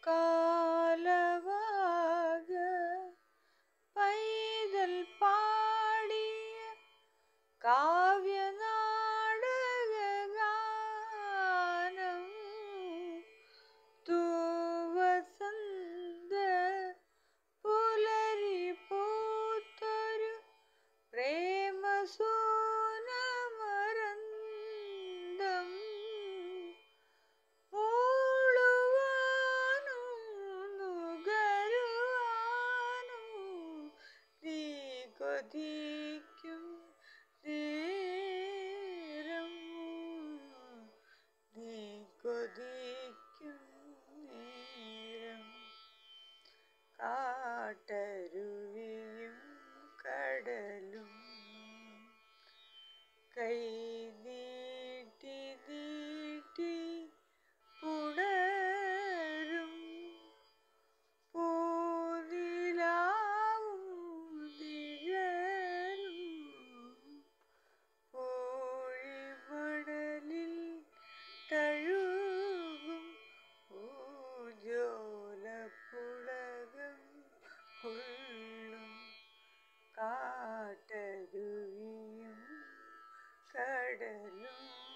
കാലവാക പൈതൽ പാടിയ കാവ്യനാടകഗാനം തൂവസന്ത പുലരി പൂത്തൊരു പ്രേമസൂനമരന്തം മൂളുവാനും നുകരുവാനും നീ കൊതിക്കും നേരം നീ കൊതിക്കും നേരം കാട്ടരുവിയും കടലും കൈ നീട്ടി നീട്ടി പുണരും പൂനിലാവും നിഴലും പൂഴിമണലിൽ തഴുകും ഊജോലപ്പുളകം കൊള്ളും കാട്ടരുവിയും കടലും